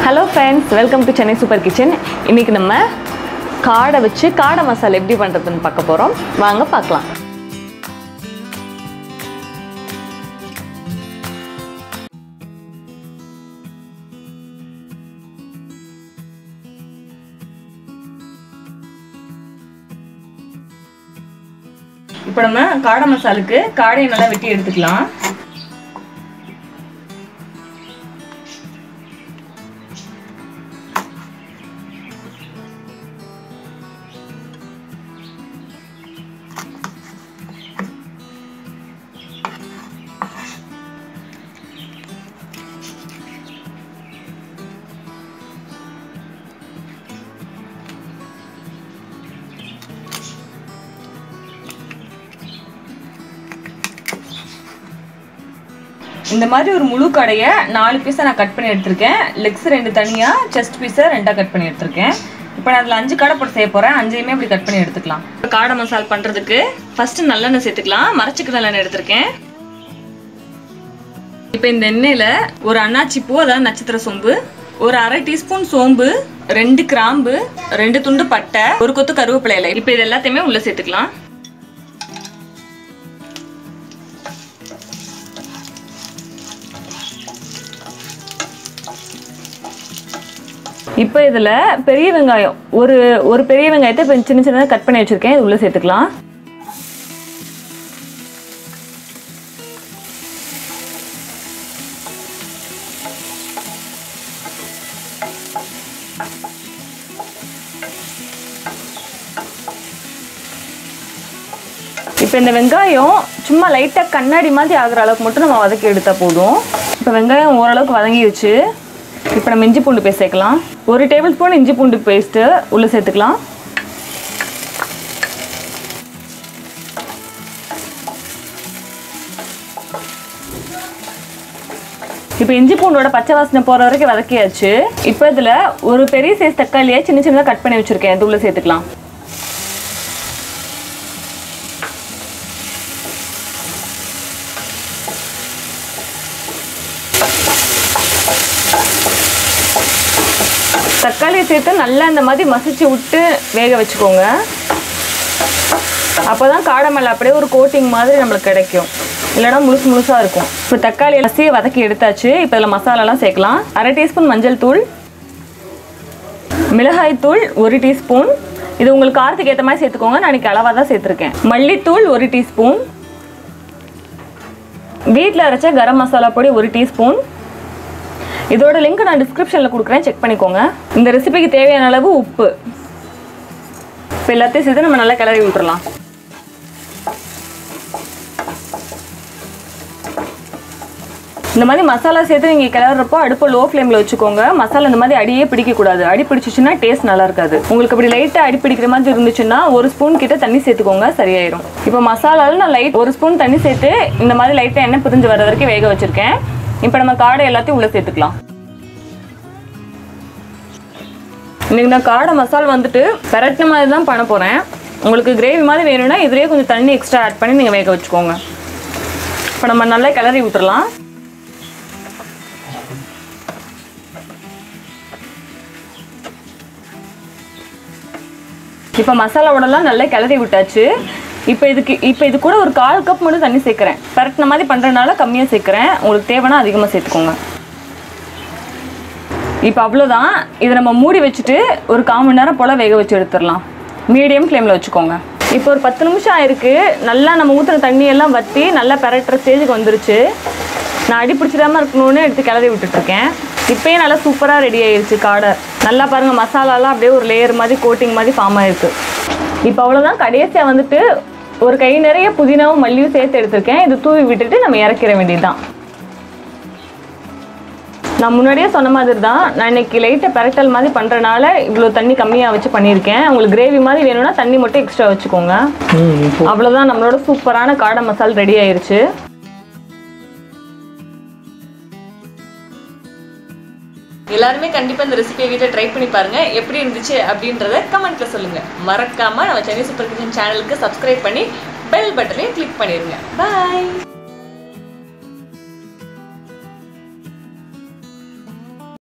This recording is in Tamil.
hello friends welcome to Chennai super kitchen இன்றைக்கி நம்ம காடை வச்சு காடை மசாலா எப்படி பண்ணுறதுன்னு பார்க்க போகிறோம் வாங்க பார்க்கலாம் இப்போ நம்ம காடை மசாலுக்கு காடையை நல்லா வெட்டி எடுத்துக்கலாம் இந்த மாதிரி ஒரு முழு கடையை நாலு பீஸை நான் கட் பண்ணி எடுத்திருக்கேன் லெக்ஸ் ரெண்டு தனியாக செஸ்ட் பீஸை ரெண்டாக கட் பண்ணி எடுத்திருக்கேன் இப்போ நான் அதில் அஞ்சு காடை போட்டு செய்ய போகிறேன் அஞ்சையுமே இப்படி கட் பண்ணி எடுத்துக்கலாம் இப்போ காடை மசால் பண்ணுறதுக்கு ஃபஸ்ட்டு நல்லெண்ணெய் சேர்த்துக்கலாம் மரச்சிக்கு நல்லெண்ணெய் எடுத்திருக்கேன் இப்போ இந்த எண்ணெயில் ஒரு அன்னாச்சி பூ அதாவது நட்சத்திர சோம்பு ஒரு அரை டீஸ்பூன் சோம்பு ரெண்டு கிராம்பு ரெண்டு துண்டு பட்டை ஒரு கொத்து கருவேப்பிலை இலை இப்போ இது எல்லாத்தையுமே உள்ளே சேர்த்துக்கலாம் இப்போ இதில் பெரிய வெங்காயம் ஒரு ஒரு பெரிய வெங்காயத்தை இப்போ சின்ன சின்னதாக கட் பண்ணி வச்சுருக்கேன் இது உள்ளே சேர்த்துக்கலாம் இப்போ இந்த வெங்காயம் சும்மா லைட்டாக கண்ணாடி மாதிரி ஆகுற அளவுக்கு மட்டும் நம்ம வதக்கி எடுத்தால் போதும் இப்போ வெங்காயம் ஓரளவுக்கு வதங்கிடுச்சு இப்போ நம்ம இஞ்சி பூண்டு பேஸ்ட் சேர்க்கலாம் ஒரு டேபிள் ஸ்பூன் இஞ்சி பூண்டு பேஸ்ட்டு உள்ளே சேர்த்துக்கலாம் இப்போ இஞ்சி பூண்டோட பச்சை வாசனை போகிற வரைக்கும் வதக்கியாச்சு இப்போ இதில் ஒரு பெரிய சைஸ் தக்காளியை சின்ன சின்னதாக கட் பண்ணி வச்சுருக்கேன் இது உள்ளே சேர்த்துக்கலாம் தக்காளியை சேர்த்து நல்லா இந்த மாதிரி மசிச்சு விட்டு வேக வச்சுக்கோங்க அப்போ தான் காடை மேலே அப்படியே ஒரு கோட்டிங் மாதிரி நம்மளுக்கு கிடைக்கும் இல்லைனா முழுசு முழுசாக இருக்கும் இப்போ தக்காளி அலசியை வதக்கி எடுத்தாச்சு இப்போ இதில் மசாலாலாம் சேர்க்கலாம் அரை டீஸ்பூன் மஞ்சள் தூள் மிளகாய் தூள் ஒரு டீஸ்பூன் இது உங்களுக்கு காரத்துக்கு ஏற்ற மாதிரி சேர்த்துக்கோங்க நான் இன்னைக்கு அளவாக தான் சேர்த்துருக்கேன் மல்லித்தூள் ஒரு டீஸ்பூன் வீட்டில் அரைச்ச கரம் மசாலா பொடி ஒரு டீஸ்பூன் இதோட லிங்க் நான் டிஸ்கிரிப்ஷனில் கொடுக்குறேன் செக் பண்ணிக்கோங்க இந்த ரெசிபிக்கு தேவையான அளவு உப்பு இப்போ எல்லாத்தையும் சேர்த்து நம்ம நல்லா கிளறி விட்டுறலாம் இந்த மாதிரி மசாலா சேர்த்து நீங்கள் கிளறப்போ அடுப்பை லோ ஃப்ளேமில் வச்சுக்கோங்க மசாலா இந்த மாதிரி அடியே பிடிக்கக்கூடாது அடி பிடிச்சிச்சுன்னா டேஸ்ட் நல்லா இருக்காது உங்களுக்கு அப்படி லைட்டாக அடி பிடிக்கிற மாதிரி இருந்துச்சுன்னா ஒரு ஸ்பூன் கிட்ட தண்ணி சேர்த்துக்கோங்க சரியாயிரும் இப்போ மசாலாவில் நான் லைட் ஒரு ஸ்பூன் தண்ணி சேர்த்து இந்த மாதிரி லைட்டாக எண்ணெய் பிரிஞ்சு வர வரைக்கும் வேக வச்சுருக்கேன் இப்போ நம்ம காடை எல்லாத்தையும் உள்ளே சேர்த்துக்கலாம் இன்னைக்கு நான் காடை மசால் வந்துட்டு பெரட்டின மாதிரி தான் பண்ண போகிறேன் உங்களுக்கு கிரேவி மாதிரி வேணும்னா இதுலேயே கொஞ்சம் தண்ணி எக்ஸ்ட்ரா ஆட் பண்ணி நீங்கள் வேக வச்சுக்கோங்க இப்போ நம்ம நல்லா கிளறி விட்டுறலாம் இப்போ மசாலாவோடலாம் நல்லா கிளறி விட்டாச்சு இப்போ இதுக்கு இப்போ இது கூட ஒரு கால் கப் மட்டும் தண்ணி சேர்க்குறேன் பெரட்டின மாதிரி பண்ணுறதுனால கம்மியாக சேர்க்குறேன் உங்களுக்கு தேவைன்னா அதிகமாக சேர்த்துக்கோங்க இப்போ அவ்வளோதான் இதை நம்ம மூடி வச்சுட்டு ஒரு கால் மணி நேரம் போல் வேக வச்சு எடுத்துடலாம் மீடியம் ஃப்ளேமில் வச்சுக்கோங்க இப்போ ஒரு பத்து நிமிஷம் ஆயிருக்கு நல்லா நம்ம ஊற்றுன தண்ணியெல்லாம் வற்றி நல்லா பெரட்டுற ஸ்டேஜுக்கு வந்துருச்சு நான் அடி பிடிச்சிடாம இருக்கணும்னு எடுத்து கிளறி விட்டுட்ருக்கேன் இப்போயே நல்லா சூப்பராக ரெடி ஆயிருச்சு காடை நல்லா பாருங்கள் மசாலாலாம் அப்படியே ஒரு லேயர் மாதிரி கோட்டிங் மாதிரி ஃபார்ம் ஆயிருக்கு இப்போ அவ்வளோதான் கடைசியாக வந்துட்டு ஒரு கை நிறைய புதினாவும் மல்லியும் சேர்த்து எடுத்திருக்கேன் இது தூவி விட்டுட்டு நம்ம இறக்கிற வேண்டியதுதான் நான் முன்னாடியே சொன்ன மாதிரி தான் நான் இன்னைக்கு லைட்டை பெரட்டல் மாதிரி பண்ணுறனால இவ்வளோ தண்ணி கம்மியாக வச்சு பண்ணியிருக்கேன் உங்களுக்கு கிரேவி மாதிரி வேணும்னா தண்ணி மட்டும் எக்ஸ்ட்ரா வச்சுக்கோங்க அவ்வளோதான் நம்மளோட சூப்பரான காடை மசால் ரெடி ஆயிருச்சு எல்லாருமே கண்டிப்பா இந்த ரெசிபியை வீட்டில் ட்ரை பண்ணி பாருங்க எப்படி இருந்துச்சு அப்படின்றத கமெண்ட்ல சொல்லுங்க மறக்காம நம்ம சென்னை சூப்பர் கிச்சன் சேனலுக்கு சப்ஸ்கிரைப் பண்ணி பெல் பட்டனையும் கிளிக் பண்ணிருங்க பாய்